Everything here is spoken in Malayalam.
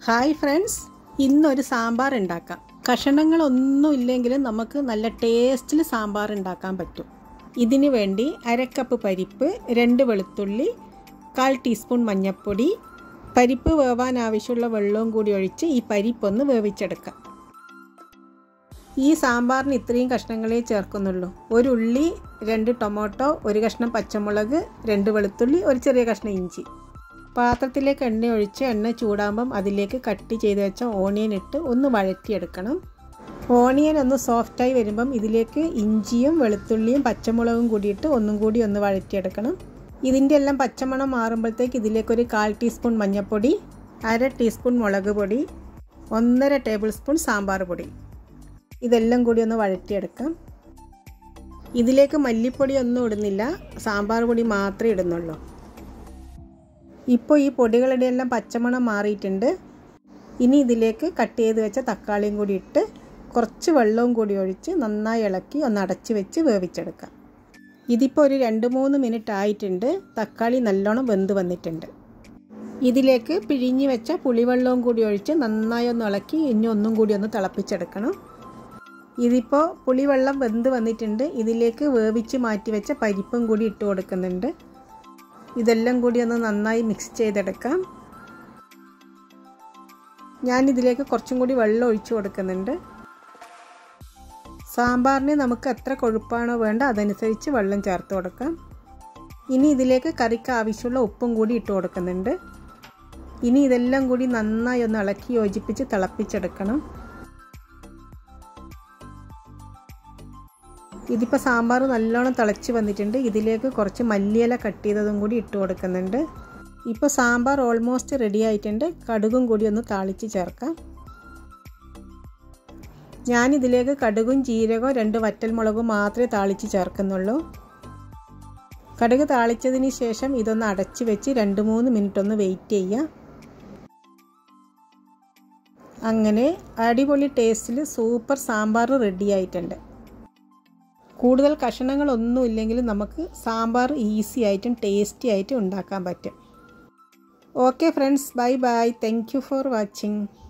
ഹായ് ഫ്രണ്ട്സ് ഇന്നൊരു സാമ്പാർ ഉണ്ടാക്കാം കഷണങ്ങളൊന്നും ഇല്ലെങ്കിലും നമുക്ക് നല്ല ടേസ്റ്റിൽ സാമ്പാർ ഉണ്ടാക്കാൻ പറ്റും ഇതിന് വേണ്ടി അരക്കപ്പ് പരിപ്പ് രണ്ട് വെളുത്തുള്ളി കാൽ ടീസ്പൂൺ മഞ്ഞൾപ്പൊടി പരിപ്പ് വേവാൻ ആവശ്യമുള്ള വെള്ളവും കൂടി ഒഴിച്ച് ഈ പരിപ്പൊന്ന് വേവിച്ചെടുക്കാം ഈ സാമ്പാറിന് ഇത്രയും കഷ്ണങ്ങളെ ചേർക്കുന്നുള്ളൂ ഒരു ഉള്ളി രണ്ട് ടൊമാറ്റോ ഒരു കഷ്ണം പച്ചമുളക് രണ്ട് വെളുത്തുള്ളി ഒരു ചെറിയ കഷ്ണം ഇഞ്ചി പാത്രത്തിലേക്ക് എണ്ണ ഒഴിച്ച് എണ്ണ ചൂടാകുമ്പം അതിലേക്ക് കട്ട് ചെയ്ത് വെച്ച ഓണിയൻ ഇട്ട് ഒന്ന് വഴറ്റിയെടുക്കണം ഓണിയൻ ഒന്ന് സോഫ്റ്റായി വരുമ്പം ഇതിലേക്ക് ഇഞ്ചിയും വെളുത്തുള്ളിയും പച്ചമുളകും കൂടിയിട്ട് ഒന്നും കൂടി ഒന്ന് വഴറ്റിയെടുക്കണം ഇതിൻ്റെ എല്ലാം പച്ചമണം മാറുമ്പോഴത്തേക്ക് ഇതിലേക്കൊരു കാൽ ടീസ്പൂൺ മഞ്ഞൾപ്പൊടി അര ടീസ്പൂൺ മുളക് പൊടി ഒന്നര ടേബിൾ സ്പൂൺ സാമ്പാർ പൊടി ഇതെല്ലാം കൂടി ഒന്ന് വഴറ്റിയെടുക്കാം ഇതിലേക്ക് മല്ലിപ്പൊടി ഒന്നും ഇടുന്നില്ല സാമ്പാർ പൊടി മാത്രമേ ഇടുന്നുള്ളൂ ഇപ്പോൾ ഈ പൊടികളുടെ എല്ലാം പച്ചമണം മാറിയിട്ടുണ്ട് ഇനി ഇതിലേക്ക് കട്ട് ചെയ്ത് വെച്ച തക്കാളിയും കൂടി ഇട്ട് കുറച്ച് വെള്ളവും കൂടി ഒഴിച്ച് നന്നായി ഇളക്കി ഒന്ന് അടച്ച് വെച്ച് വേവിച്ചെടുക്കാം ഇതിപ്പോൾ ഒരു രണ്ട് മൂന്ന് മിനിറ്റ് ആയിട്ടുണ്ട് തക്കാളി നല്ലോണം വെന്ത് വന്നിട്ടുണ്ട് ഇതിലേക്ക് പിഴിഞ്ഞ് വെച്ച പുളിവെള്ളവും കൂടി ഒഴിച്ച് നന്നായി ഒന്ന് ഇളക്കി ഇനി ഒന്നും കൂടി ഒന്ന് തിളപ്പിച്ചെടുക്കണം ഇതിപ്പോൾ പുളിവെള്ളം വെന്ത് വന്നിട്ടുണ്ട് ഇതിലേക്ക് വേവിച്ച് മാറ്റി വെച്ച പരിപ്പും കൂടി ഇട്ട് കൊടുക്കുന്നുണ്ട് ഇതെല്ലാം കൂടി ഒന്ന് നന്നായി മിക്സ് ചെയ്തെടുക്കാം ഞാൻ ഇതിലേക്ക് കുറച്ചും കൂടി വെള്ളം ഒഴിച്ചു കൊടുക്കുന്നുണ്ട് സാമ്പാറിന് നമുക്ക് എത്ര കൊഴുപ്പാണോ വേണ്ട അതനുസരിച്ച് വെള്ളം ചേർത്ത് കൊടുക്കാം ഇനി ഇതിലേക്ക് കറിക്ക് ആവശ്യമുള്ള ഉപ്പും കൂടി ഇട്ട് കൊടുക്കുന്നുണ്ട് ഇനി ഇതെല്ലാം കൂടി നന്നായി ഒന്ന് ഇളക്കി യോജിപ്പിച്ച് തിളപ്പിച്ചെടുക്കണം ഇതിപ്പോൾ സാമ്പാർ നല്ലോണം തിളച്ച് വന്നിട്ടുണ്ട് ഇതിലേക്ക് കുറച്ച് മല്ലിയില കട്ട് ചെയ്തതും കൂടി ഇട്ട് കൊടുക്കുന്നുണ്ട് ഇപ്പോൾ സാമ്പാർ ഓൾമോസ്റ്റ് റെഡി ആയിട്ടുണ്ട് കടുകും കൂടി ഒന്ന് താളിച്ച് ചേർക്കാം ഞാനിതിലേക്ക് കടുകും ജീരകവും രണ്ട് വറ്റൽമുളകും മാത്രമേ താളിച്ച് ചേർക്കുന്നുള്ളൂ കടുക് താളിച്ചതിന് ശേഷം ഇതൊന്ന് അടച്ച് വെച്ച് രണ്ട് മൂന്ന് മിനിറ്റ് ഒന്ന് വെയിറ്റ് ചെയ്യുക അങ്ങനെ അടിപൊളി ടേസ്റ്റിൽ സൂപ്പർ സാമ്പാർ റെഡി ആയിട്ടുണ്ട് കൂടുതൽ കഷണങ്ങളൊന്നും ഇല്ലെങ്കിലും നമുക്ക് സാമ്പാർ ഈസി ആയിട്ടും ടേസ്റ്റി ആയിട്ടും ഉണ്ടാക്കാൻ പറ്റും okay friends bye bye thank you for watching